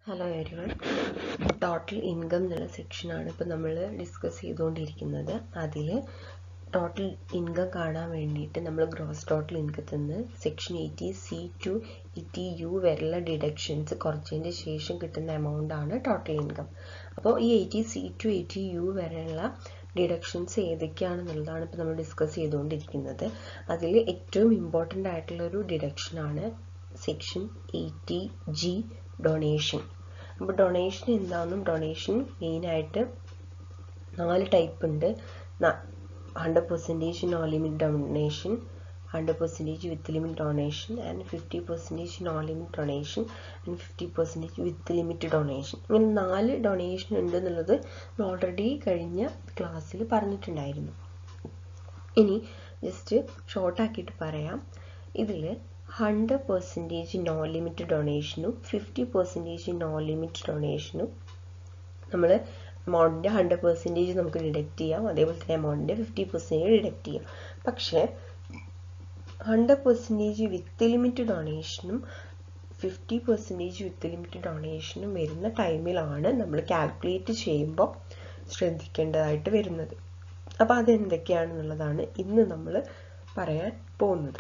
hello everyone total income എന്നുള്ള സെക്ഷനാണ് ഇപ്പോൾ നമ്മൾ ഡിസ്കസ് ചെയ്തുകൊണ്ടിരിക്കുന്നത് അതിൽ ടോട്ടൽ ഇൻകം കാണാൻ വേണ്ടിയിട്ട് നമ്മൾ ഗ്രോസ് ടോട്ടൽ ഇൻകത്തിൽ നിന്ന് section eighty C to eighty U വരെയുള്ള ഡിഡക്ഷൻസ് കുറച്ചതിൻ്റെ ശേഷം കിട്ടുന്ന എമൗണ്ട് ആണ് ടോട്ടൽ ഇൻകം അപ്പോൾ ഈ eighty C to eighty U വരെയുള്ള ഡിഡക്ഷൻസ് ഏതൊക്കെയാണെന്നുള്ളതാണ് ഇപ്പോൾ നമ്മൾ ഡിസ്കസ് ചെയ്തുകൊണ്ടിരിക്കുന്നത് അതിൽ ഏറ്റവും ഇമ്പോർട്ടൻ്റ് ആയിട്ടുള്ള ഒരു ഡിഡക്ഷനാണ് സെക്ഷൻ എയ്റ്റി ജി ഡൊണേഷൻ അപ്പോൾ ഡൊണേഷൻ എന്താണെന്നും ഡൊണേഷൻ മെയിനായിട്ട് നാല് ടൈപ്പ് ഉണ്ട് hundred percentage no limit donation hundred percentage with limit donation and fifty percentage no limit donation and fifty percentage with limit donation ഇങ്ങനെ നാല് ഡൊണേഷൻ ഉണ്ട് എന്നുള്ളത് ഓൾറെഡി കഴിഞ്ഞ ക്ലാസ്സിൽ പറഞ്ഞിട്ടുണ്ടായിരുന്നു ഇനി ജസ്റ്റ് ഷോർട്ടാക്കിയിട്ട് പറയാം ഇതിൽ ഹൺഡ്രഡ് പെർസെൻറ്റേജ് നോ ലിമിറ്റ് ഡൊണേഷനും ഫിഫ്റ്റി പെർസെൻറ്റേജ് നോ ലിമിറ്റ് ഡൊണേഷനും നമ്മൾ എമൗണ്ടിൻ്റെ ഹൺഡ്രഡ് പെർസെൻറ്റേജ് നമുക്ക് ഡിഡക്റ്റ് ചെയ്യാം അതേപോലെ തന്നെ എമൗണ്ടിൻ്റെ ഫിഫ്റ്റി പെർസെൻറ്റേജ് ഡിഡക്റ്റ് ചെയ്യാം പക്ഷേ ഹൺഡ്രഡ് പെർസെൻറ്റേജ് വിത്ത് ലിമിറ്റ് ഡൊണേഷനും ഫിഫ്റ്റി പെർസെൻറ്റേജ് വിത്ത് ലിമിറ്റ് ഡൊണേഷനും വരുന്ന ടൈമിലാണ് നമ്മൾ കാൽക്കുലേറ്റ് ചെയ്യുമ്പോൾ ശ്രദ്ധിക്കേണ്ടതായിട്ട് വരുന്നത് അപ്പോൾ അതെന്തൊക്കെയാണെന്നുള്ളതാണ് ഇന്ന് നമ്മൾ പറയാൻ പോകുന്നത്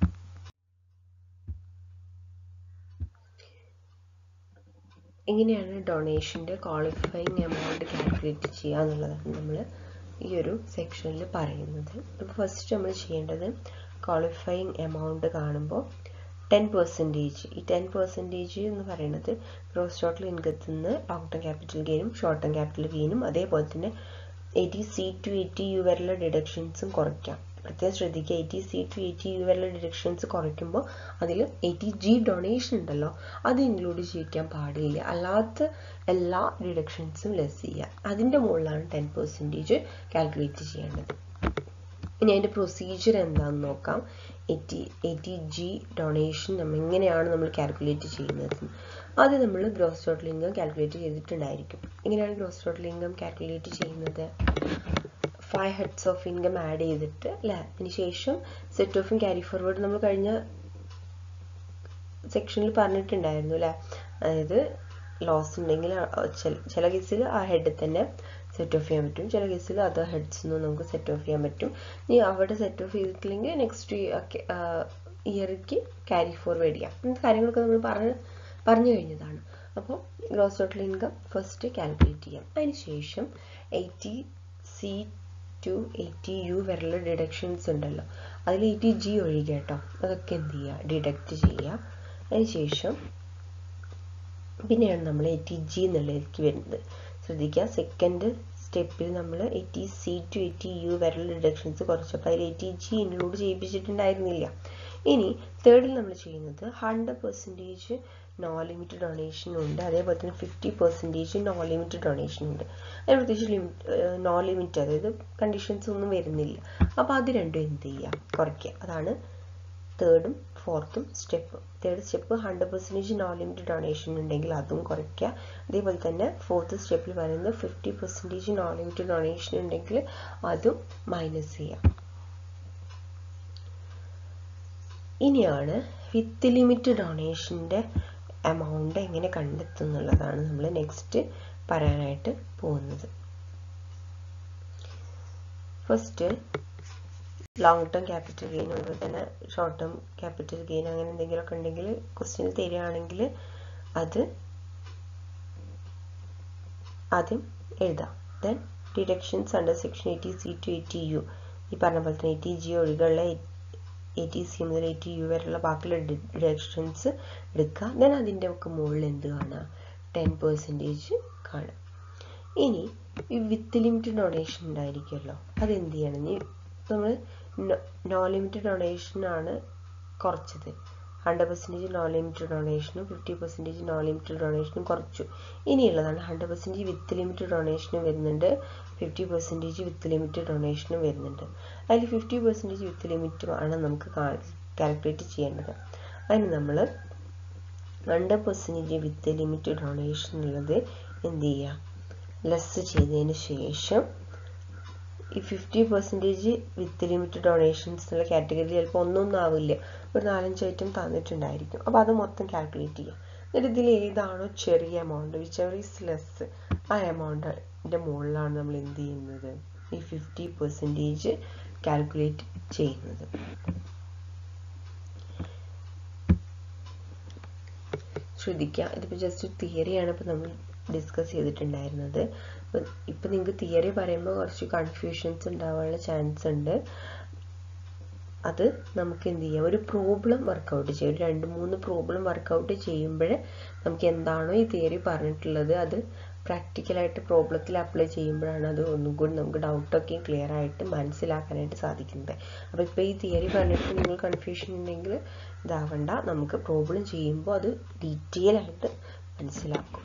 എങ്ങനെയാണ് ഡൊണേഷൻ്റെ ക്വാളിഫയിങ് എമൗണ്ട് കാൽക്കുലേറ്റ് ചെയ്യുക എന്നുള്ളതാണ് നമ്മൾ ഈ ഒരു സെക്ഷനിൽ പറയുന്നത് അപ്പോൾ ഫസ്റ്റ് നമ്മൾ ചെയ്യേണ്ടത് ക്വാളിഫയിങ് എമൗണ്ട് കാണുമ്പോൾ ടെൻ പെർസെൻറ്റേജ് ഈ ടെൻ പെർസെൻറ്റേജ് എന്ന് പറയുന്നത് ഗ്രോസ് ടോട്ടൽ ഇൻകത്തിൽ നിന്ന് ലോങ് ടേം ക്യാപിറ്റൽ ഗെയിനും ഷോർട്ട് ടേം ക്യാപിറ്റൽ ഗെയിനും അതേപോലെ തന്നെ eighty C to eighty U വരെയുള്ള ഡിഡക്ഷൻസും കുറയ്ക്കാം പ്രത്യേകം ശ്രദ്ധിക്കുക eighty C to eighty U വരെയുള്ള ഡിഡക്ഷൻസ് കുറയ്ക്കുമ്പോൾ അതിൽ എയ്റ്റി ജി ഡൊണേഷൻ ഉണ്ടല്ലോ അത് ഇൻക്ലൂഡ് ചെയ്യിക്കാൻ പാടില്ല അല്ലാത്ത എല്ലാ ഡിഡക്ഷൻസും ലെസ് ചെയ്യുക അതിൻ്റെ മുകളിലാണ് ടെൻ പെർസെൻറ്റേജ് കാൽക്കുലേറ്റ് ചെയ്യേണ്ടത് ഇനി അതിൻ്റെ പ്രൊസീജിയർ എന്താണെന്ന് നോക്കാം എയ്റ്റി എയ്റ്റി ജി ഡൊണേഷൻ നമ്മൾ എങ്ങനെയാണ് നമ്മൾ കാൽക്കുലേറ്റ് ചെയ്യുന്നത് ആദ്യം നമ്മൾ ഗ്രോസ് ടോട്ടൽ ഇൻകം കാൽക്കുലേറ്റ് ചെയ്തിട്ടുണ്ടായിരിക്കും എങ്ങനെയാണ് ഗ്രോസ് ടോട്ടൽ ഇൻകം കാൽക്കുലേറ്റ് ചെയ്യുന്നത് five heads of income add ചെയ്തിട്ട് അല്ലേ അതിന് ശേഷം സെറ്റ് ഓഫും ക്യാരി ഫോർവേഡ് നമ്മൾ കഴിഞ്ഞ സെക്ഷനിൽ പറഞ്ഞിട്ടുണ്ടായിരുന്നു അല്ലേ അതായത് ലോസ് ഉണ്ടെങ്കിൽ ചില കേസിൽ ആ ഹെഡിൽ തന്നെ സെറ്റ് ഓഫ് ചെയ്യാൻ പറ്റും ചില കേസിൽ അതർ ഹെഡ്സ് ഒന്നും നമുക്ക് സെറ്റ് ഓഫ് ചെയ്യാൻ പറ്റും ഇനി അവിടെ സെറ്റ് ഓഫ് ചെയ്തിട്ടില്ലെങ്കിൽ നെക്സ്റ്റ് ഇയർക്ക് ക്യാരി ഫോർവേഡ് ചെയ്യാം ഇങ്ങനത്തെ കാര്യങ്ങളൊക്കെ നമ്മൾ പറഞ്ഞ് പറഞ്ഞു കഴിഞ്ഞതാണ് അപ്പോൾ gross total income first calculate ചെയ്യാം അതിന് ശേഷം eighty C to eighty U വരെയുള്ള ഡിഡക്ഷൻസ് ഉണ്ടല്ലോ അതിൽ എയ്റ്റി ജി ഒഴികെ കേട്ടോ അതൊക്കെ എന്ത് ചെയ്യുക ഡിഡക്റ്റ് ചെയ്യുക അതിന് ശേഷം പിന്നെയാണ് നമ്മൾ എയ്റ്റി ജി എന്നുള്ളതിലേക്ക് വരുന്നത് ശ്രദ്ധിക്കുക സെക്കൻഡ് സ്റ്റെപ്പിൽ നമ്മൾ eighty C to eighty U വരെയുള്ള ഡിഡക്ഷൻസ് കുറച്ചപ്പോൾ അതിൽ എയ്റ്റി ജി ഇൻക്ലൂഡ് ചെയ്യിപ്പിച്ചിട്ടുണ്ടായിരുന്നില്ല ഇനി തേർഡിൽ നമ്മൾ ചെയ്യുന്നത് ഹൺഡ്രഡ് പെർസെൻറ്റേജ് നോ ലിമിറ്റ് ഡൊണേഷനും ഉണ്ട് അതേപോലെ തന്നെ ഫിഫ്റ്റി പെർസെൻറ്റേജ് നോ ലിമിറ്റ് ഡൊണേഷനും ഉണ്ട് അതിന് പ്രത്യേകിച്ച് ലിമിറ്റ് നോ ലിമിറ്റ് അതായത് കണ്ടീഷൻസ് ഒന്നും വരുന്നില്ല അപ്പോൾ അത് രണ്ടും എന്ത് ചെയ്യുക കുറയ്ക്കുക അതാണ് തേർഡും ഫോർത്തും step third step hundred percentage no limit donation ഉണ്ടെങ്കിൽ അതും കുറയ്ക്കുക അതേപോലെ തന്നെ ഫോർത്ത് സ്റ്റെപ്പിൽ പറയുന്നത് fifty percentage no limit donation ഉണ്ടെങ്കിൽ അതും മൈനസ് ചെയ്യുക ഇനിയാണ് വിത്ത് ലിമിറ്റ് ഡൊണേഷൻ്റെ എമൗണ്ട് എങ്ങനെ കണ്ടെത്തുന്നുള്ളതാണ് നമ്മൾ നെക്സ്റ്റ് പറയാനായിട്ട് പോകുന്നത് first long term capital gain അതുപോലെ തന്നെ ഷോർട്ട് ടേം ക്യാപിറ്റൽ ഗെയിൻ അങ്ങനെ എന്തെങ്കിലുമൊക്കെ ഉണ്ടെങ്കിൽ ക്വസ്റ്റ്യൻ തരികയാണെങ്കിൽ അത് ആദ്യം എഴുതാം then deductions under section eighty C to eighty U ഈ പറഞ്ഞ പോലെ തന്നെ എയ്റ്റി ജി ഒഴികെയുള്ള എയ്റ്റി സി മുതൽ എയ്റ്റി യു വരെയുള്ള ബാക്കിയുള്ള ഡിഡക്ഷൻസ് എടുക്കുക ദെൻ അതിൻ്റെ ഒക്കെ മുകളിൽ എന്ത് കാണുക ടെൻ പെർസെൻറ്റേജ് കാണുക ഇനി ഈ വിത്ത് ലിമിറ്റ് ഡൊണേഷൻ ഉണ്ടായിരിക്കുമല്ലോ അതെന്ത് ചെയ്യണം ഇനി നമ്മൾ നോ ലിമിറ്റ് ഡൊണേഷനാണ് കുറച്ചത് ഹൺഡ്രഡ് പെർസെൻറ്റേജ് നോ ലിമിറ്റ് ഡൊണേഷനും ഫിഫ്റ്റി പെർസെൻറ്റേജ് നോ ലിമിറ്റ് ഡൊണേഷനും കുറച്ചു ഇനിയുള്ളതാണ് ഹൺഡ്രഡ് പെർസെൻറ്റേജ് വിത്ത് ലിമിറ്റ് ഡൊണേഷനും വരുന്നുണ്ട് ഫിഫ്റ്റി പെർസെൻറ്റേജ് വിത്ത് ലിമിറ്റ് ഡൊണേഷനും വരുന്നുണ്ട് അതിൽ ഫിഫ്റ്റി പെർസെൻറ്റേജ് വിത്ത് ലിമിറ്റ് ആണ് നമുക്ക് കാൽക്കുലേറ്റ് ചെയ്യേണ്ടത് അതിന് നമ്മൾ hundred percentage with limit donation ഉള്ളത് എന്ത് ചെയ്യുക ലെസ് ചെയ്തതിന് ശേഷം ഈ fifty percentage with limit donations എന്നുള്ള കാറ്റഗറി ചിലപ്പോൾ ഒന്നൊന്നും ആവില്ല ഒരു നാലഞ്ച് ഐറ്റം തന്നിട്ടുണ്ടായിരിക്കും അപ്പോൾ അത് മൊത്തം കാൽക്കുലേറ്റ് ചെയ്യുക എന്നിട്ട് ഇതിൽ ഏതാണോ ചെറിയ amount whichever is less ആ എമൗണ്ടിൻ്റെ മുകളിലാണ് നമ്മൾ എന്ത് ചെയ്യുന്നത് ഈ ഫിഫ്റ്റി പെർസെൻറ്റേജ് കാൽക്കുലേറ്റ് ചെയ്യുന്നത് ശ്രദ്ധിക്കുക ഇതിപ്പോൾ ജസ്റ്റ് തിയറിയാണ് ഇപ്പോൾ നമ്മൾ ഡിസ്കസ് ചെയ്തിട്ടുണ്ടായിരുന്നത് ഇപ്പം നിങ്ങൾക്ക് തിയറി പറയുമ്പോൾ കുറച്ച് കൺഫ്യൂഷൻസ് ഉണ്ടാവാനുള്ള ചാൻസ് ഉണ്ട് അത് നമുക്ക് എന്ത് ചെയ്യാം ഒരു പ്രോബ്ലം വർക്കൗട്ട് ചെയ്യും ഒരു രണ്ട് മൂന്ന് പ്രോബ്ലം വർക്കൗട്ട് ചെയ്യുമ്പോഴേ നമുക്ക് എന്താണോ ഈ തിയറി പറഞ്ഞിട്ടുള്ളത് അത് പ്രാക്ടിക്കലായിട്ട് പ്രോബ്ലത്തിൽ അപ്ലൈ ചെയ്യുമ്പോഴാണ് അത് ഒന്നും കൂടി നമുക്ക് ഡൗട്ടൊക്കെ ക്ലിയർ ആയിട്ട് മനസ്സിലാക്കാനായിട്ട് സാധിക്കുന്നത് അപ്പോൾ ഇപ്പോൾ ഈ തിയറി പറഞ്ഞിട്ട് നിങ്ങൾ കൺഫ്യൂഷൻ ഉണ്ടെങ്കിൽ ഇതാവണ്ട നമുക്ക് പ്രോബ്ലം ചെയ്യുമ്പോൾ അത് ഡീറ്റെയിൽ ആയിട്ട് മനസ്സിലാക്കും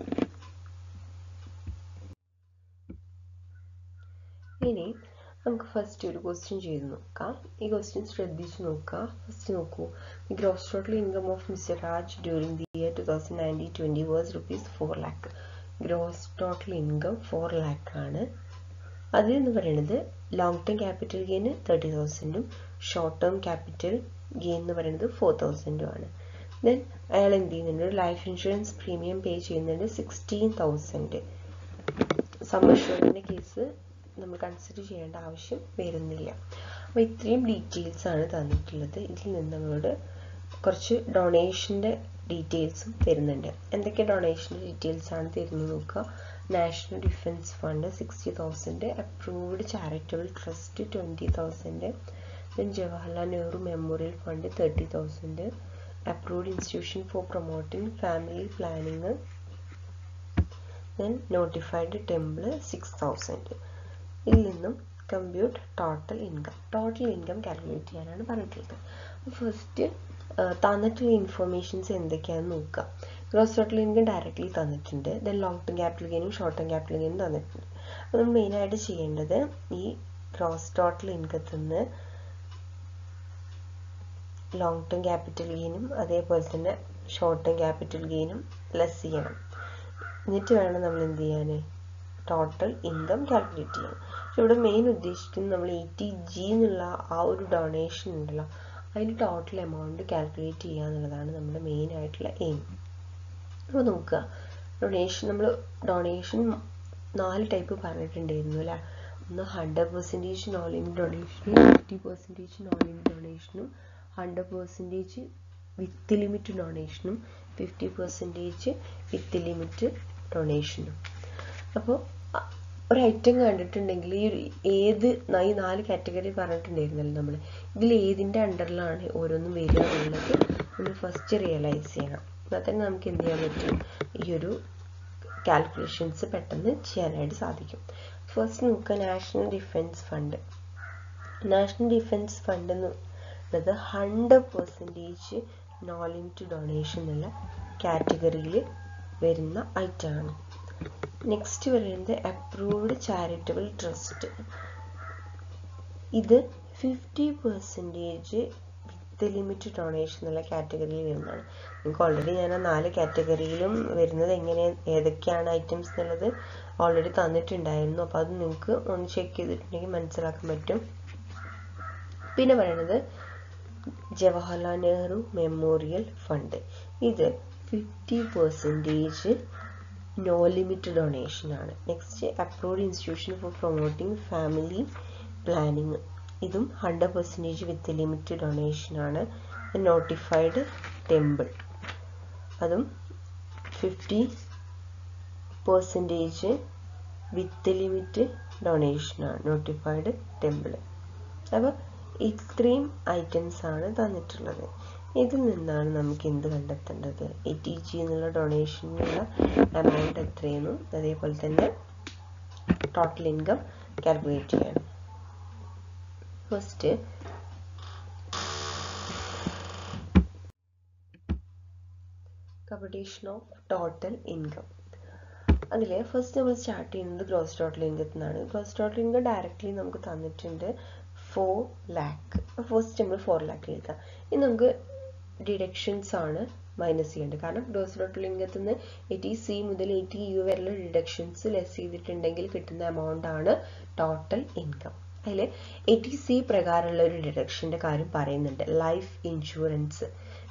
ഇനി നമുക്ക് ഫസ്റ്റ് ഒരു ക്വസ്റ്റ്യൻ ചെയ്ത് നോക്കാം ഈ ക്വസ്റ്റ്യൻ ശ്രദ്ധിച്ച് നോക്കുക ഫസ്റ്റ് നോക്കൂ the gross total income of mister Raj during the year two thousand nineteen twenty was rupees four lakh gross total income four lakh ആണ് അതിൽ എന്ന് പറയുന്നത് long term capital gain thirty തൗസൻഡും ഷോർട്ട് ടേം ക്യാപിറ്റൽ ഗെയിൻ എന്ന് പറയുന്നത് ഫോർ തൗസൻഡും ആണ് then അയാൾ എന്ത് ചെയ്യുന്നുണ്ട് ലൈഫ് ഇൻഷുറൻസ് പ്രീമിയം പേ ചെയ്യുന്നുണ്ട് സിക്സ്റ്റീൻ തൗസൻഡ് സമ്മർഷോറിൻ്റെ കേസ് നമ്മൾ കൺസിഡർ ചെയ്യേണ്ട ആവശ്യം വരുന്നില്ല അപ്പോൾ ഇത്രയും ഡീറ്റെയിൽസ് ആണ് തന്നിട്ടുള്ളത് ഇതിൽ നിന്ന് നമ്മളോട് കുറച്ച് ഡൊണേഷൻ്റെ ഡീറ്റെയിൽസും തരുന്നുണ്ട് എന്തൊക്കെ ഡൊണേഷൻ്റെ ഡീറ്റെയിൽസ് ആണ് തരുന്നത് നോക്കുക national defence fund sixty thousand approved charitable trust twenty thousand then Jawaharlal Nehru memorial fund thirty thousand approved institution for promoting family planning then notified temple six thousand ഇതിൽ നിന്നും compute total income total income calculate ചെയ്യാനാണ് പറഞ്ഞിട്ടുള്ളത് first തന്നിട്ടുള്ള informations എന്തൊക്കെയാണെന്ന് നോക്കുക gross total income directly തന്നിട്ടുണ്ട് then long term capital ഗെയിനും short term capital ഗെയിനും തന്നിട്ടുണ്ട് അപ്പോൾ നമ്മൾ മെയിനായിട്ട് ചെയ്യേണ്ടത് ഈ ഗ്രോസ് ടോട്ടൽ ഇൻകത്തിൽ നിന്ന് ലോങ് ടേം ക്യാപിറ്റൽ ഗെയിനും അതേപോലെ തന്നെ ഷോർട്ട് ടേം ക്യാപിറ്റൽ ഗെയിനും ലെസ് ചെയ്യണം എന്നിട്ട് വേണം നമ്മൾ എന്ത് ചെയ്യാൻ ടോട്ടൽ ഇൻകം കാൽക്കുലേറ്റ് ചെയ്യാൻ പക്ഷെ ഇവിടെ മെയിൻ ഉദ്ദേശിക്കുന്നത് നമ്മൾ എയ്റ്റി ജി എന്നുള്ള ആ ഒരു ഡൊണേഷൻ ഉണ്ടല്ലോ അതിന് ടോട്ടൽ എമൗണ്ട് കാൽക്കുലേറ്റ് ചെയ്യുക എന്നുള്ളതാണ് നമ്മുടെ മെയിൻ ആയിട്ടുള്ള എയിം അപ്പോൾ നോക്കുക ഡൊണേഷൻ നമ്മൾ ഡൊണേഷൻ നാല് ടൈപ്പ് പറഞ്ഞിട്ടുണ്ടായിരുന്നു അല്ലേ ഒന്ന് ഹൺഡ്രഡ് പെർസെൻറ്റേജ് നോൺ ലിമിറ്റ് ഡൊണേഷനും ഫിഫ്റ്റി പെർസെൻറ്റേജ് നോൺ ലിമിറ്റ് ഡൊണേഷനും ഹൺഡ്രഡ് പെർസെൻറ്റേജ് വിത്ത് ലിമിറ്റ് ഡൊണേഷനും ഫിഫ്റ്റി പെർസെൻറ്റേജ് വിത്ത് ലിമിറ്റ് ഡൊണേഷനും അപ്പോൾ ഒരു ഐറ്റം കണ്ടിട്ടുണ്ടെങ്കിൽ ഈ ഏത് ഈ നാല് കാറ്റഗറി പറഞ്ഞിട്ടുണ്ടായിരുന്നല്ലോ നമ്മൾ ഇതിൽ ഏതിൻ്റെ അണ്ടറിലാണ് ഓരോന്നും വരിക എന്നുള്ളത് നമ്മൾ ഫസ്റ്റ് റിയലൈസ് ചെയ്യണം എന്നാൽ തന്നെ നമുക്ക് എന്ത് ചെയ്യാൻ പറ്റും ഈ ഒരു കാൽക്കുലേഷൻസ് പെട്ടെന്ന് ചെയ്യാനായിട്ട് സാധിക്കും ഫസ്റ്റ് നോക്കുക national defence fund national defence fund എന്ന് ഉള്ളത് hundred percentage no limit donation എന്നുള്ള കാറ്റഗറിയിൽ വരുന്ന ഐറ്റമാണ് നെക്സ്റ്റ് പറയുന്നത് അപ്രൂവ്ഡ് ചാരിറ്റബിൾ ട്രസ്റ്റ് ഇത് fifty percentage with limit donation എന്നുള്ള കാറ്റഗറിയിൽ വരുന്നതാണ് നിങ്ങൾക്ക് ഓൾറെഡി ഞാൻ ആ നാല് കാറ്റഗറിയിലും വരുന്നത് എങ്ങനെ ഏതൊക്കെയാണ് ഐറ്റംസ് എന്നുള്ളത് ഓൾറെഡി തന്നിട്ടുണ്ടായിരുന്നു അപ്പോൾ അത് നിങ്ങൾക്ക് ഒന്ന് ചെക്ക് ചെയ്തിട്ടുണ്ടെങ്കിൽ മനസ്സിലാക്കാൻ പറ്റും പിന്നെ പറയുന്നത് ജവഹർലാൽ നെഹ്റു മെമ്മോറിയൽ ഫണ്ട് ഇത് fifty percentage no limit donation ആണ് next approved institution for promoting family planning ഇതും hundred percentage with limit donation ആണ് നോട്ടിഫൈഡ് ടെമ്പിൾ അതും fifty percentage with limit donation ആണ് നോട്ടിഫൈഡ് ടെമ്പിൾ അപ്പോൾ ഇത്രയും ഐറ്റംസ് ആണ് തന്നിട്ടുള്ളത് ഇതിൽ നിന്നാണ് നമുക്ക് എന്ത് കണ്ടെത്തേണ്ടത് എ ടി ജി എന്നുള്ള ഡൊണേഷനുള്ള എമൗണ്ട് എത്രയെന്നും അതേപോലെ തന്നെ ടോട്ടൽ ഇൻകം കാൽക്കുലേറ്റ് ചെയ്യണം first competition of total income അതിൽ ഫസ്റ്റ് നമ്മൾ സ്റ്റാർട്ട് ചെയ്യുന്നത് ഗ്രോസ് ടോട്ടൽ ഇൻകത്തിൽ നിന്നാണ് ഗ്രോസ് ടോട്ടൽ ഇൻകം ഡയറക്റ്റ്ലി നമുക്ക് തന്നിട്ടുണ്ട് ഫോർ ലാക്ക് ഫസ്റ്റ് നമ്മൾ ഫോർ ലാക്ക് എഴുതാം ഇനി നമുക്ക് ഡിഡക്ഷൻസ് ആണ് മൈനസ് ചെയ്യേണ്ടത് കാരണം ഗ്രോസ് ടോട്ടൽ ഇൻകത്തിൽ നിന്ന് എയ്റ്റി സി മുതൽ എയ്റ്റി യു വരെയുള്ള ഡിഡക്ഷൻസ് ലെസ് ചെയ്തിട്ടുണ്ടെങ്കിൽ കിട്ടുന്ന എമൗണ്ട് ആണ് ടോട്ടൽ ഇൻകം അതിൽ എയ്റ്റി സി പ്രകാരമുള്ള ഒരു ഡിഡക്ഷൻ്റെ കാര്യം പറയുന്നുണ്ട് ലൈഫ് ഇൻഷുറൻസ്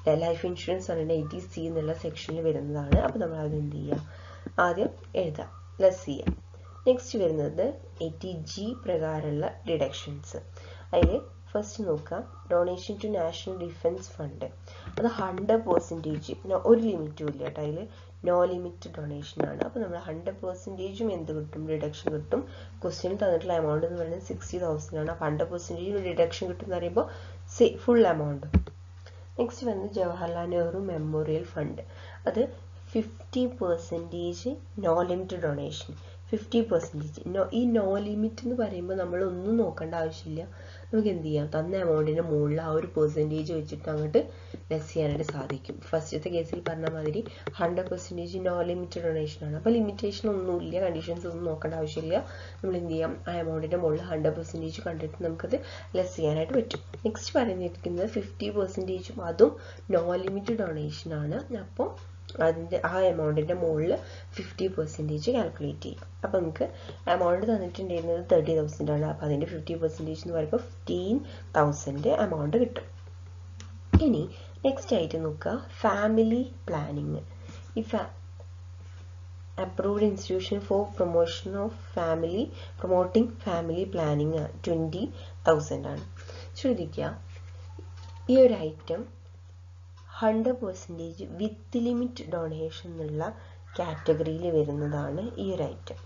ലൈഫ് ഇൻഷുറൻസ് പറയുന്നത് എയ്റ്റി സി എന്നുള്ള സെക്ഷനിൽ വരുന്നതാണ് അപ്പോൾ നമ്മൾ അത് എന്ത് ചെയ്യുക ആദ്യം എഴുതാം ലെസ് ചെയ്യാം നെക്സ്റ്റ് വരുന്നത് എയ്റ്റി ജി പ്രകാരമുള്ള ഡിഡക്ഷൻസ് അതിൽ ഫസ്റ്റ് നോക്കാം donation to national defence fund അത് ഹൺഡ്രഡ് പെർസെൻറ്റേജ് ഒരു ലിമിറ്റും ഇല്ല കേട്ടോ അതിൽ നോ ലിമിറ്റ് ഡൊണേഷൻ ആണ് അപ്പോൾ നമ്മൾ ഹൺഡ്രഡ് പെർസെൻറ്റേജും എന്ത് കിട്ടും റിഡക്ഷൻ കിട്ടും ക്വസ്റ്റ്യൻ തന്നിട്ടുള്ള എമൗണ്ട് എന്ന് പറയുന്നത് സിക്സ്റ്റി തൗസൻഡ് ആണ് അപ്പോൾ ഹൺഡ്രഡ് പെർസെൻറ്റേജ് റിഡക്ഷൻ കിട്ടും എന്ന് പറയുമ്പോൾ സി ഫുൾ എമൗണ്ട് നെക്സ്റ്റ് വരുന്നത് ജവഹർലാൽ നെഹ്റു മെമ്മോറിയൽ ഫണ്ട് അത് fifty percentage no limit donation fifty percentage no ഈ നോ ലിമിറ്റ് എന്ന് പറയുമ്പോൾ നമ്മൾ ഒന്നും നോക്കേണ്ട ആവശ്യമില്ല നമുക്ക് എന്ത് ചെയ്യാം തന്ന എമൗണ്ടിൻ്റെ മുകളിൽ ആ ഒരു പെർസെൻറ്റേജ് വെച്ചിട്ട് അങ്ങോട്ട് ലെസ് ചെയ്യാനായിട്ട് സാധിക്കും ഫസ്റ്റത്തെ കേസിൽ പറഞ്ഞ മാതിരി hundred percentage no limit donation ആണ് അപ്പോൾ ലിമിറ്റേഷൻ ഒന്നുമില്ല കണ്ടീഷൻസ് ഒന്നും നോക്കേണ്ട ആവശ്യമില്ല നമ്മൾ എന്ത് ചെയ്യാം ആ എമൗണ്ടിൻ്റെ മുകളിൽ ഹൺഡ്രഡ് പെർസെൻറ്റേജ് കണ്ടിട്ട് നമുക്കത് ലെസ് ചെയ്യാനായിട്ട് പറ്റും നെക്സ്റ്റ് പറഞ്ഞിരിക്കുന്നത് ഫിഫ്റ്റി പെർസെൻറ്റേജും അതും നോ ലിമിറ്റ് ഡൊണേഷൻ ആണ് അപ്പോൾ അതിൻ്റെ ആ എമൗണ്ടിൻ്റെ മുകളിൽ ഫിഫ്റ്റി പെർസെൻറ്റേജ് കാൽക്കുലേറ്റ് ചെയ്യും അപ്പോൾ നമുക്ക് എമൗണ്ട് തന്നിട്ടുണ്ടായിരുന്നത് തേർട്ടി തൗസൻഡ് ആണ് അപ്പോൾ അതിൻ്റെ ഫിഫ്റ്റി പെർസെൻറ്റേജ് എന്ന് പറയുമ്പോൾ ഫിഫ്റ്റീൻ തൗസൻഡ് എമൗണ്ട് കിട്ടും ഇനി നെക്സ്റ്റ് ആയിട്ട് നോക്കുക ഫാമിലി പ്ലാനിങ് ഈ ഫാ approved institution for promotion of family promoting family planning twenty thousand ആണ് ശ്രദ്ധിക്കുക ഈ ഒരു item hundred percentage with limit donation എന്നുള്ള കാറ്റഗറിയിൽ വരുന്നതാണ് ഈ ഒരു ഐറ്റം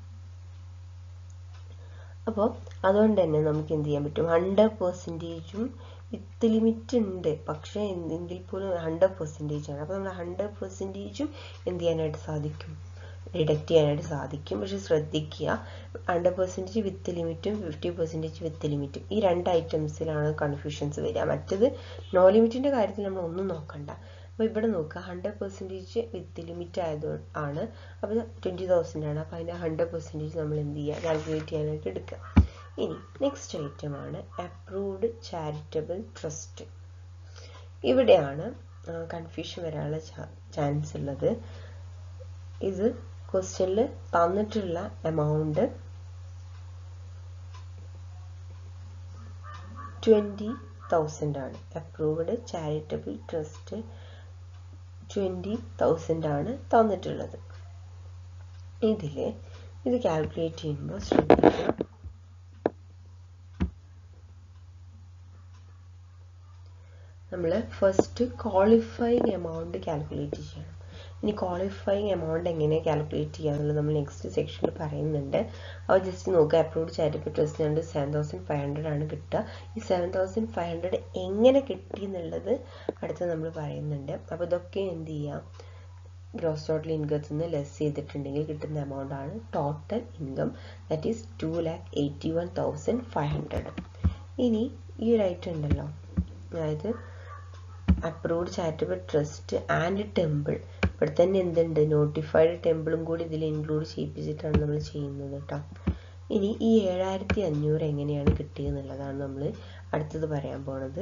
അപ്പോൾ അതുകൊണ്ട് തന്നെ നമുക്ക് എന്ത് ചെയ്യാൻ പറ്റും ഹൺഡ്രഡ് പെർസെൻറ്റേജും വിത്ത് ലിമിറ്റ് ഉണ്ട് പക്ഷേ എങ്കിൽ പോലും ഹൺഡ്രഡ് പെർസെൻറ്റേജ് ആണ് അപ്പോൾ നമ്മൾ ഹൺഡ്രഡ് പെർസെൻറ്റേജും എന്ത് ചെയ്യാനായിട്ട് സാധിക്കും ഡിഡക്റ്റ് ചെയ്യാനായിട്ട് സാധിക്കും പക്ഷെ ശ്രദ്ധിക്കുക ഹൺഡ്രഡ് പെർസെൻറ്റേജ് വിത്ത് ലിമിറ്റും ഫിഫ്റ്റി പെർസെൻറ്റേജ് വിത്ത് ലിമിറ്റും ഈ രണ്ട് ഐറ്റംസിലാണ് കൺഫ്യൂഷൻസ് വരിക മറ്റത് നോ ലിമിറ്റിൻ്റെ കാര്യത്തിൽ നമ്മൾ ഒന്നും നോക്കണ്ട അപ്പോൾ ഇവിടെ നോക്കുക ഹൺഡ്രഡ് പെർസെൻറ്റേജ് വിത്ത് ലിമിറ്റ് ആയത് ആണ് അപ്പോൾ ട്വൻറ്റി തൗസൻഡ് ആണ് അപ്പോൾ അതിൻ്റെ ഹൺഡ്രഡ് പെർസെൻറ്റേജ് നമ്മൾ എന്ത് ചെയ്യുക കാൽക്കുലേറ്റ് ചെയ്യാനായിട്ട് എടുക്കുക ഇനി നെക്സ്റ്റ് ഐറ്റം ആണ് അപ്രൂവ്ഡ് ചാരിറ്റബിൾ ട്രസ്റ്റ് ഇവിടെയാണ് കൺഫ്യൂഷൻ വരാനുള്ള ചാൻസ് ഉള്ളത് ഇത് ക്വസ്റ്റ്യനിൽ തന്നിട്ടുള്ള എമൗണ്ട് ട്വൻറ്റി തൗസൻഡ് ആണ് approved charitable trust twenty thousand ആണ് തന്നിട്ടുള്ളത് ഇതിൽ ഇത് കാൽക്കുലേറ്റ് ചെയ്യുമ്പോൾ ശ്രദ്ധിക്കുക നമ്മൾ ഫസ്റ്റ് ക്വാളിഫയിങ് എമൗണ്ട് കാൽക്കുലേറ്റ് ചെയ്യണം ഇനി ക്വാളിഫയിങ് എമൗണ്ട് എങ്ങനെ കാൽക്കുലേറ്റ് ചെയ്യാന്നുള്ളത് നമ്മൾ നെക്സ്റ്റ് സെക്ഷനിൽ പറയുന്നുണ്ട് അപ്പോൾ ജസ്റ്റ് നോക്കുക അപ്രൂവ്ഡ് ചാരിറ്റബിൾ ട്രസ്റ്റ് ഉണ്ട് സെവൻ തൗസൻഡ് ഫൈവ് ഹൺഡ്രഡ് ആണ് കിട്ടുക ഈ സെവൻ തൗസൻഡ് ഫൈവ് ഹൺഡ്രഡ് എങ്ങനെ കിട്ടി എന്നുള്ളത് അടുത്ത് നമ്മൾ പറയുന്നുണ്ട് അപ്പോൾ ഇതൊക്കെ എന്ത് ചെയ്യാം ഗ്രോസ് ടോട്ടൽ ഇൻകത്തിൽ നിന്ന് ലെസ് ചെയ്തിട്ടുണ്ടെങ്കിൽ കിട്ടുന്ന എമൗണ്ട് ആണ് total income that is two lakh eighty one thousand five hundred ഇനി ഈ ഒരു ഐറ്റം ഉണ്ടല്ലോ അതായത് approved charitable trust and temple ഇവിടെ തന്നെ എന്തുണ്ട് നോട്ടിഫൈഡ് ടെമ്പിളും കൂടി ഇതിൽ ഇൻക്ലൂഡ് ചെയ്യിപ്പിച്ചിട്ടാണ് നമ്മൾ ചെയ്യുന്നത് കേട്ടോ ഇനി ഈ ഏഴായിരത്തി അഞ്ഞൂറ് എങ്ങനെയാണ് കിട്ടിയെന്നുള്ളതാണ് നമ്മൾ അടുത്തത് പറയാൻ പോണത്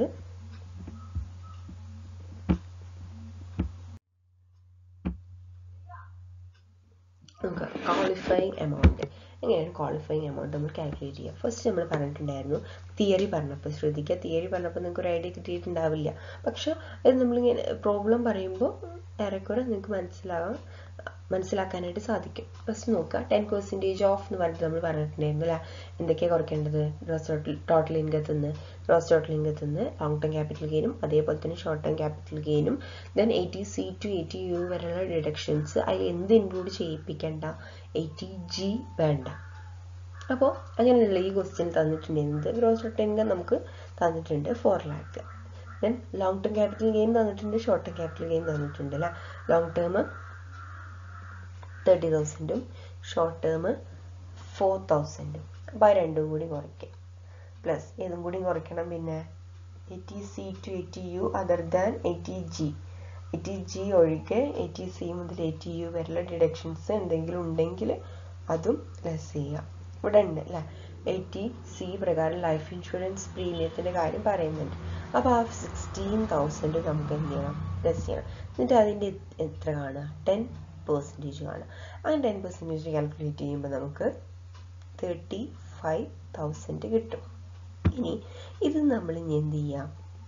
നമുക്ക് ക്വാളിഫയിങ് എമൗണ്ട് എങ്ങനെയാണ് ക്വാളിഫയിങ് എമൗണ്ട് നമ്മൾ കാൽക്കുലേറ്റ് ചെയ്യുക ഫസ്റ്റ് നമ്മൾ പറഞ്ഞിട്ടുണ്ടായിരുന്നു തിയറി പറഞ്ഞപ്പോൾ ശ്രദ്ധിക്കുക തിയറി പറഞ്ഞപ്പോൾ നിങ്ങൾക്ക് ഒരു ഐഡിയ കിട്ടിയിട്ടുണ്ടാവില്ല പക്ഷെ അത് നമ്മളിങ്ങനെ പ്രോബ്ലം പറയുമ്പോൾ ഏറെക്കുറെ നിങ്ങൾക്ക് മനസ്സിലാകാം മനസ്സിലാക്കാനായിട്ട് സാധിക്കും ഫസ്റ്റ് നോക്കുക ടെൻ പെർസെൻറ്റേജ് ഓഫ് എന്ന് പറഞ്ഞിട്ട് നമ്മൾ പറഞ്ഞിട്ടുണ്ടായിരുന്നു അല്ലേ എന്തൊക്കെയാണ് കുറയ്ക്കേണ്ടത് ഗ്രോസ് ടോട്ടൽ ടോട്ടൽ ഇൻകത്തിൽ നിന്ന് ഗ്രോസ് ടോട്ടൽ ഇൻകത്തിൽ നിന്ന് ലോങ് ടേം ക്യാപിറ്റൽ ഗെയിനും അതേപോലെ തന്നെ ഷോർട്ട് ടേം ക്യാപിറ്റൽ ഗെയിനും then eighty C to eighty U വരെയുള്ള ഡിഡക്ഷൻസ് അതിൽ എന്ത് ഇൻക്ലൂഡ് ചെയ്യിപ്പിക്കേണ്ട എയ്റ്റി ജി വേണ്ട അപ്പോൾ അങ്ങനെയുള്ള ഈ ക്വസ്റ്റ്യൻ തന്നിട്ടുണ്ടെങ്കിൽ ഗ്രോസ് ടോട്ടൽ ഇൻകം നമുക്ക് തന്നിട്ടുണ്ട് four lakh then long term capital gain തന്നിട്ടുണ്ട് ഷോർട്ട് ടേം ക്യാപിറ്റൽ ഗെയിൻ തന്നിട്ടുണ്ട് അല്ലേ ലോങ് ടേം തേർട്ടി തൗസൻഡും ഷോർട്ട് ടേം ഫോർ തൗസൻഡും അപ്പോൾ ആ രണ്ടും കൂടി കുറയ്ക്കുക പ്ലസ് ഏതും കൂടി കുറയ്ക്കണം പിന്നെ eighty C to eighty U other than eighty G eighty G ഒഴികെ എയ്റ്റി സി മുതൽ എയ്റ്റി യു വരെയുള്ള ഡിഡക്ഷൻസ് എന്തെങ്കിലും ഉണ്ടെങ്കിൽ അതും ലെസ് ചെയ്യുക ഇവിടെ ഉണ്ട് അല്ലേ എയ്റ്റി സി പ്രകാരം ലൈഫ് ഇൻഷുറൻസ് പ്രീമിയത്തിൻ്റെ കാര്യം പറയുന്നുണ്ട് അപ്പോൾ ആ സിക്സ്റ്റീൻ തൗസൻഡ് നമുക്ക് എന്ത് ചെയ്യണം ലെസ് ചെയ്യണം എന്നിട്ട് അതിൻ്റെ എത്ര കാണുക ടെൻ പെർസെൻറ്റേജ് കാണുക അങ്ങനെ ടെൻ പെർസെൻറ്റേജ് കാൽക്കുലേറ്റ് ചെയ്യുമ്പോൾ നമുക്ക് തേർട്ടി ഫൈവ് തൗസൻഡ് കിട്ടും ഇനി ഇത് നമ്മൾ ഇനി എന്ത് ചെയ്യാം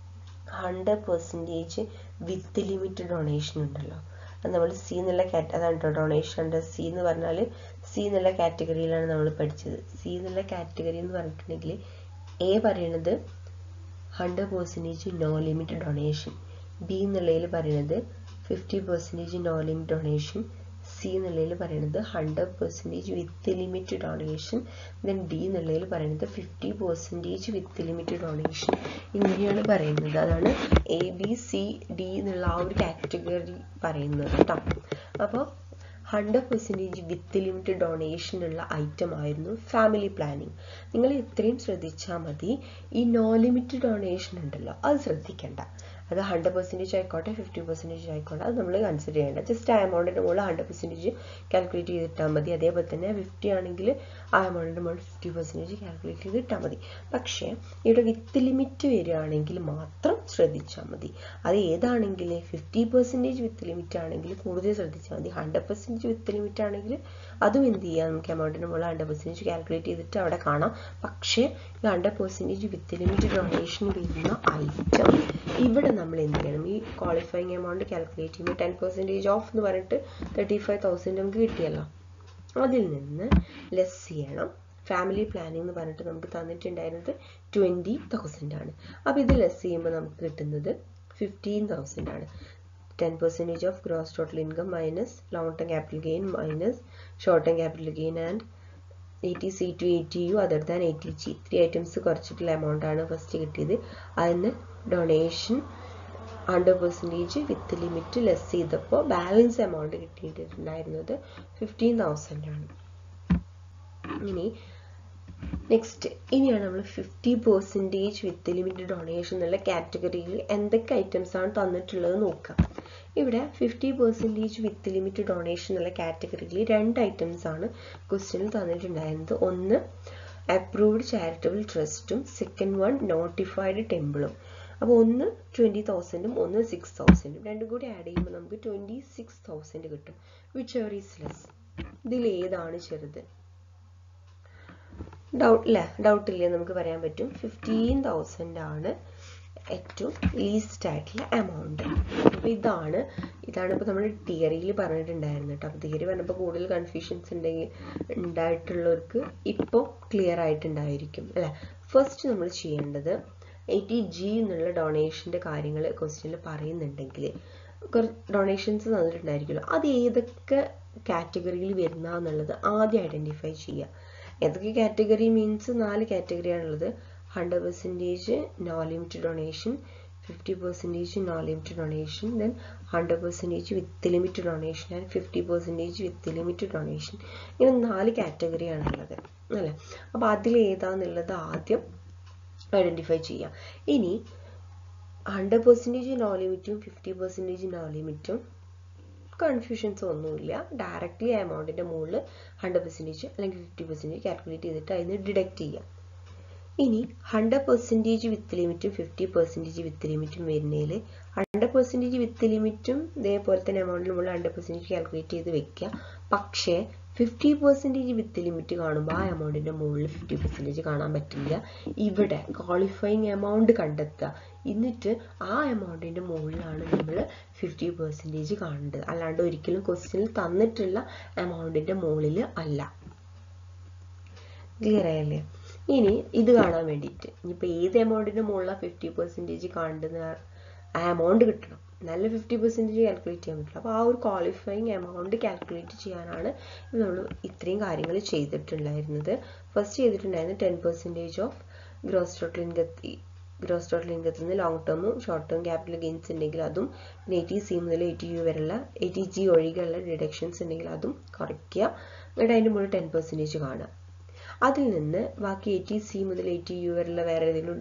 hundred percentage with limit donation ഉണ്ടല്ലോ അത് നമ്മൾ സി എന്നുള്ള കാറ്റ അതാണ് കേട്ടോ ഡൊണേഷൻ ഉണ്ട് സി എന്ന് പറഞ്ഞാൽ സി എന്നുള്ള കാറ്റഗറിയിലാണ് നമ്മൾ പഠിച്ചത് സി എന്നുള്ള കാറ്റഗറി എന്ന് പറഞ്ഞിട്ടുണ്ടെങ്കിൽ എ പറയുന്നത് hundred percentage no limit donation B എന്നുള്ളതിൽ പറയുന്നത് fifty percentage no limit donation C എന്നുള്ളതിൽ പറയുന്നത് hundred percentage with limit donation then D എന്നുള്ളതിൽ പറയുന്നത് fifty percentage with limit donation ഇങ്ങനെയാണ് പറയുന്നത് അതാണ് എ ബി സി ഡി എന്നുള്ള ആ ഒരു കാറ്റഗറി പറയുന്നത് കേട്ടോ അപ്പോൾ hundred percentage with limit donation ഉള്ള ഐറ്റം ആയിരുന്നു ഫാമിലി പ്ലാനിങ് നിങ്ങൾ ഇത്രയും ശ്രദ്ധിച്ചാൽ മതി ഈ നോ ലിമിറ്റ് ഡൊണേഷൻ ഉണ്ടല്ലോ അത് ശ്രദ്ധിക്കേണ്ട അത് ഹൺഡ്രഡ് പെർസെൻറ്റേജ് ആയിക്കോട്ടെ ഫിഫ്റ്റി പെർസെൻറ്റേജ് ആയിക്കോട്ടെ അത് നമ്മൾ കൺസിഡർ ചെയ്യേണ്ട ജസ്റ്റ് ആ എമൗണ്ടിൻ്റെ മുകളിൽ ഹൺഡ്രഡ് പെർസെൻറ്റേജ് കാൽക്കുലേറ്റ് ചെയ്തിട്ടാൽ മതി അതേപോലെ തന്നെ ഫിഫ്റ്റി ആണെങ്കിൽ ആ എമൗണ്ടിൻ്റെ മുകളിൽ ഫിഫ്റ്റി പെർസെൻറ്റേജ് കാൽക്കുലേറ്റ് ചെയ്തിട്ടാൽ മതി പക്ഷേ ഇവിടെ വിത്ത് ലിമിറ്റ് വരികയാണെങ്കിൽ മാത്രം ശ്രദ്ധിച്ചാൽ മതി അത് ഏതാണെങ്കിൽ ഫിഫ്റ്റി പെർസെൻറ്റേജ് വിത്ത് ലിമിറ്റ് ആണെങ്കിൽ കൂടുതൽ ശ്രദ്ധിച്ചാൽ മതി ഹൺഡ്രഡ് പെർസെൻറ്റേജ് വിത്ത് ലിമിറ്റ് ആണെങ്കിൽ അതും എന്ത് ചെയ്യാം നമുക്ക് എമൗണ്ടിൻ്റെ മുകളിൽ ഹൺഡ്രഡ് പെർസെൻറ്റേജ് കാൽക്കുലേറ്റ് ചെയ്തിട്ട് അവിടെ കാണാം പക്ഷേ ഈ hundred percentage with limit donation വരുന്ന ഐറ്റം ഇവിടെ നമ്മൾ എന്ത് ചെയ്യണം ഈ ക്വാളിഫയിങ് എമൗണ്ട് കാൽക്കുലേറ്റ് ചെയ്യുമ്പോൾ ടെൻ പെർസെൻറ്റേജ് ഓഫ് എന്ന് പറഞ്ഞിട്ട് തേർട്ടി ഫൈവ് തൗസൻഡ് നമുക്ക് കിട്ടിയല്ലോ അതിൽ നിന്ന് ലെസ് ചെയ്യണം ഫാമിലി പ്ലാനിംഗ് എന്ന് പറഞ്ഞിട്ട് നമുക്ക് തന്നിട്ടുണ്ടായിരുന്നത് ട്വൻറ്റി തൗസൻഡ് ആണ് അപ്പോൾ ഇത് ലെസ് ചെയ്യുമ്പോൾ നമുക്ക് കിട്ടുന്നത് ഫിഫ്റ്റീൻ തൗസൻഡ് ആണ് ten percentage of gross total income minus long term capital gain minus short term capital gain and eighty C to eighty U other than eighty G three items കുറച്ചിട്ടുള്ള amount ആണ് first കിട്ടിയത് അതിന് donation hundred percentage with limit less ചെയ്തപ്പോൾ balance amount കിട്ടിയിട്ടുണ്ടായിരുന്നത് fifteen thousand ആണ് ഇനി next ഇനിയാണ് നമ്മൾ fifty percentage with limit donation എന്നുള്ള കാറ്റഗറിയിൽ എന്തൊക്കെ ഐറ്റംസ് ആണ് തന്നിട്ടുള്ളത് നോക്കാം ഇവിടെ fifty percentage with limit donation എന്നുള്ള കാറ്റഗറിയിൽ രണ്ട് ഐറ്റംസ് ആണ് ക്വസ്റ്റ്യനിൽ തന്നിട്ടുണ്ടായിരുന്നത് ഒന്ന് അപ്രൂവ്ഡ് ചാരിറ്റബിൾ ട്രസ്റ്റും സെക്കൻഡ് വൺ നോട്ടിഫൈഡ് ടെമ്പിളും അപ്പോൾ ഒന്ന് ട്വൻറ്റി തൗസൻഡും ഒന്ന് സിക്സ് തൗസൻഡും രണ്ടും കൂടി ആഡ് ചെയ്യുമ്പോൾ നമുക്ക് ട്വൻറ്റി സിക്സ് തൗസൻഡ് കിട്ടും വിച്ച് എവർ ഈസ് ലെസ് ഇതിൽ ഏതാണ് ചെറുത് ഡൗട്ട് ഇല്ല ഡൗട്ട് ഇല്ല നമുക്ക് പറയാൻ പറ്റും ഫിഫ്റ്റീൻ തൗസൻഡ് ആണ് ഏറ്റവും ലീസ്റ്റ് ആയിട്ടുള്ള എമൗണ്ട് അപ്പോൾ ഇതാണ് ഇതാണ് ഇപ്പോൾ നമ്മൾ തിയറിയിൽ പറഞ്ഞിട്ടുണ്ടായിരുന്നത് കേട്ടോ അപ്പോൾ തിയറി പറഞ്ഞപ്പോൾ കൂടുതൽ കൺഫ്യൂഷൻസ് ഉണ്ടെങ്കിൽ ഉണ്ടായിട്ടുള്ളവർക്ക് ഇപ്പോൾ ക്ലിയർ ആയിട്ടുണ്ടായിരിക്കും അല്ലേ ഫസ്റ്റ് നമ്മൾ ചെയ്യേണ്ടത് എയ്റ്റി ജി എന്നുള്ള ഡൊണേഷൻ്റെ കാര്യങ്ങൾ ക്വസ്റ്റ്യനിൽ പറയുന്നുണ്ടെങ്കിൽ ഡൊണേഷൻസ് തന്നിട്ടുണ്ടായിരിക്കുമല്ലോ അത് ഏതൊക്കെ കാറ്റഗറിയിൽ വരുന്ന എന്നുള്ളത് ആദ്യം ഐഡൻറ്റിഫൈ ചെയ്യുക ഏതൊക്കെ കാറ്റഗറി മീൻസ് നാല് കാറ്റഗറിയാണുള്ളത് hundred percentage no limit donation fifty percentage no limit donation then hundred percentage with limit donation and fifty percentage with limit donation ഇങ്ങനെ നാല് കാറ്റഗറിയാണുള്ളത് അല്ലേ അപ്പോൾ അതിൽ ഏതാന്നുള്ളത് ആദ്യം ഐഡൻറ്റിഫൈ ചെയ്യാം ഇനി ഹൺഡ്രഡ് പെർസെൻറ്റേജ് നോ ലിമിറ്റും ഫിഫ്റ്റി പെർസെൻറ്റേജ് നോ ലിമിറ്റും കൺഫ്യൂഷൻസ് ഒന്നുമില്ല ഡയറക്റ്റ്ലി ആ എമൗണ്ടിൻ്റെ മുകളിൽ ഹൺഡ്രഡ് പെർസെൻറ്റേജ് അല്ലെങ്കിൽ ഫിഫ്റ്റി പെർസെൻറ്റേജ് കാൽക്കുലേറ്റ് ചെയ്തിട്ട് അതിന് ഡിഡക്റ്റ് ചെയ്യാം ഇനി ഹൺഡ്രഡ് പെർസെൻറ്റേജ് വിത്ത് ലിമിറ്റും ഫിഫ്റ്റി പെർസെൻറ്റേജ് വിത്ത് ലിമിറ്റും വരുന്നതിൽ ഹൺഡ്രഡ് പെർസെൻറ്റേജ് വിത്ത് ലിമിറ്റും ഇതേപോലെ തന്നെ എമൗണ്ടിന് മുകളിൽ ഹൺഡ്രഡ് പെർസെൻറ്റേജ് കാൽക്കുലേറ്റ് ചെയ്ത് വെക്കുക പക്ഷേ ഫിഫ്റ്റി പെർസെൻറ്റേജ് വിത്ത് ലിമിറ്റ് കാണുമ്പോൾ ആ എമൗണ്ടിൻ്റെ മുകളിൽ ഫിഫ്റ്റി പെർസെൻറ്റേജ് കാണാൻ പറ്റില്ല ഇവിടെ ക്വാളിഫയിങ് എമൗണ്ട് കണ്ടെത്തുക എന്നിട്ട് ആ എമൗണ്ടിൻ്റെ മുകളിലാണ് നമ്മൾ ഫിഫ്റ്റി പെർസെൻറ്റേജ് കാണേണ്ടത് അല്ലാണ്ട് ഒരിക്കലും ക്വസ്റ്റ്യനിൽ തന്നിട്ടുള്ള എമൗണ്ടിൻ്റെ മുകളിൽ അല്ല ക്ലിയർ ആയല്ലേ ഇനി ഇത് കാണാൻ വേണ്ടിയിട്ട് ഇനിയിപ്പോൾ ഏത് എമൗണ്ടിൻ്റെ മുകളിലാണ് ഫിഫ്റ്റി പെർസെൻറ്റേജ് കാണേണ്ടത് ആ എമൗണ്ട് കിട്ടണം നല്ല ഫിഫ്റ്റി പെർസെൻറ്റേജ് കാൽക്കുലേറ്റ് ചെയ്യാൻ പറ്റില്ല അപ്പോൾ ആ ഒരു ക്വാളിഫയിങ് എമൗണ്ട് കാൽക്കുലേറ്റ് ചെയ്യാനാണ് നമ്മൾ ഇത്രയും കാര്യങ്ങൾ ചെയ്തിട്ടുണ്ടായിരുന്നത് ഫസ്റ്റ് ചെയ്തിട്ടുണ്ടായിരുന്നത് ten percentage of gross total ഇൻകത്തി ഗ്രോസ് ടോട്ടൽ ഇൻകത്തിൽ നിന്ന് ലോങ് ടേമും ഷോർട്ട് ടേം ക്യാപിറ്റൽ ഗെയിൻസ് ഉണ്ടെങ്കിൽ അതും പിന്നെ എയ്റ്റി സി മുതൽ എയ്റ്റി യു വരെയുള്ള എയ്റ്റി ജി ഒഴികെയുള്ള ഡിഡക്ഷൻസ് ഉണ്ടെങ്കിൽ അതും കുറയ്ക്കുക എന്നിട്ട് അതിൻ്റെ മുകളിൽ ടെൻ പെർസെൻറ്റേജ് കാണുക അതിൽ നിന്ന് ബാക്കി എയ്റ്റി സി മുതൽ എയ്റ്റി യു വരെയുള്ള വേറെ ഏതെങ്കിലും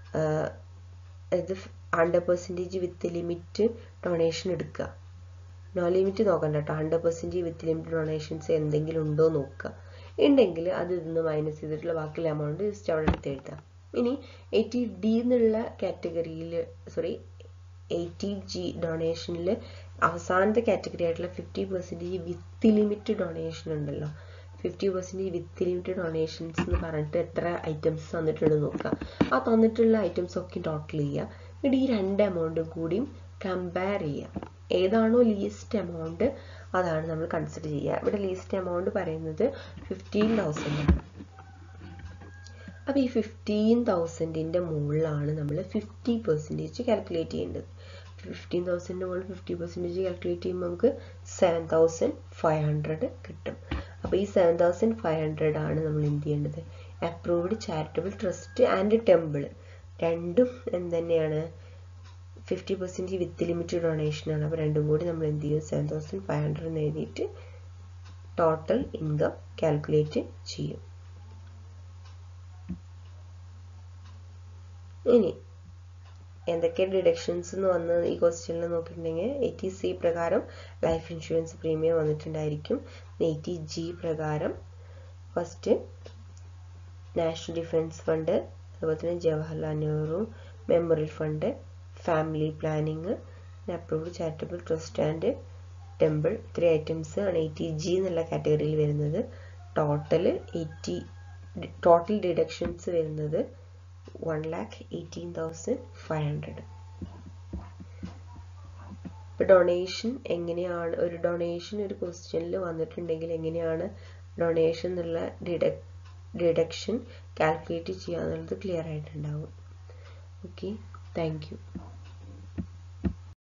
ഇത് hundred percentage with limit donation എടുക്കുക നോ ലിമിറ്റ് നോക്കണ്ട കേട്ടോ hundred percentage with limit donations എന്തെങ്കിലും ഉണ്ടോ നോക്കുക ഉണ്ടെങ്കിൽ അത് ഇതിന്ന് മൈനസ് ചെയ്തിട്ടുള്ള ബാക്കിയുള്ള എമൗണ്ട് ജസ്റ്റ് അവിടെ എടുത്ത് എഴുതാം ഇനി എയ്റ്റി ഡി എന്നുള്ള കാറ്റഗറിയിൽ സോറി എയ്റ്റി ജി ഡൊണേഷനിൽ അവസാനത്തെ കാറ്റഗറി ആയിട്ടുള്ള fifty percentage with limit donation ഉണ്ടല്ലോ fifty percentage with limit donations എന്ന് പറഞ്ഞിട്ട് എത്ര ഐറ്റംസ് തന്നിട്ടുണ്ട് നോക്കുക ആ തന്നിട്ടുള്ള ഐറ്റംസ് ഒക്കെ ടോട്ടൽ ചെയ്യുക എന്നിട്ട് ഈ രണ്ട് എമൗണ്ടും കൂടിയും കമ്പയർ ചെയ്യാം ഏതാണോ ലീസ്റ്റ് എമൗണ്ട് അതാണ് നമ്മൾ കൺസിഡർ ചെയ്യുക ഇവിടെ ലീസ്റ്റ് എമൗണ്ട് പറയുന്നത് ഫിഫ്റ്റീൻ തൗസൻഡ് ആണ് അപ്പോൾ ഈ ഫിഫ്റ്റീൻ തൗസൻഡിൻ്റെ മുകളിലാണ് നമ്മൾ ഫിഫ്റ്റി പെർസെൻറ്റേജ് കാൽക്കുലേറ്റ് ചെയ്യേണ്ടത് ഫിഫ്റ്റീൻ തൗസൻഡിൻ്റെ മുകളിൽ ഫിഫ്റ്റി പെർസെൻറ്റേജ് കാൽക്കുലേറ്റ് ചെയ്യുമ്പോൾ നമുക്ക് സെവൻ തൗസൻഡ് ഫൈവ് ഹൺഡ്രഡ് കിട്ടും അപ്പോൾ ഈ സെവൻ തൗസൻഡ് ഫൈവ് ഹൺഡ്രഡ് ആണ് നമ്മൾ എന്ത് ചെയ്യേണ്ടത് approved charitable trust and temple രണ്ടും എന്ത് തന്നെയാണ് fifty percent with limit donation ആണ് അപ്പോൾ രണ്ടും കൂടി നമ്മൾ എന്ത് ചെയ്യും സെവൻ തൗസൻഡ് ഫൈവ് ഹൺഡ്രഡ് എന്ന് എഴുതിയിട്ട് ടോട്ടൽ ഇൻകം കാൽക്കുലേറ്റ് ചെയ്യും ഇനി എന്തൊക്കെ ഡിഡക്ഷൻസ് എന്ന് വന്ന് ഈ ക്വസ്റ്റ്യനിൽ നോക്കിയിട്ടുണ്ടെങ്കിൽ എയ്റ്റി സി പ്രകാരം ലൈഫ് ഇൻഷുറൻസ് പ്രീമിയം വന്നിട്ടുണ്ടായിരിക്കും എയ്റ്റി ജി പ്രകാരം ഫസ്റ്റ് നാഷണൽ ഡിഫൻസ് ഫണ്ട് അതുപോലെ തന്നെ Jawaharlal Nehru memorial fund family planning approved charitable trust and temple ഇത്രയും ഐറ്റംസ് ആണ് എയ്റ്റി ജി എന്നുള്ള കാറ്റഗറിയിൽ വരുന്നത് ടോട്ടൽ എയ്റ്റി ടോട്ടൽ ഡിഡക്ഷൻസ് വരുന്നത് one lakh eighteen thousand five hundred ഇപ്പോൾ ഡൊണേഷൻ എങ്ങനെയാണ് ഒരു ഡൊണേഷൻ ഒരു ക്വസ്റ്റ്യനിൽ വന്നിട്ടുണ്ടെങ്കിൽ എങ്ങനെയാണ് ഡൊണേഷൻ എന്നുള്ള ഡിഡക് ഡിഡക്ഷൻ കാൽക്കുലേറ്റ് ചെയ്യുക എന്നുള്ളത് ക്ലിയർ ആയിട്ടുണ്ടാവും ഓക്കെ താങ്ക് യു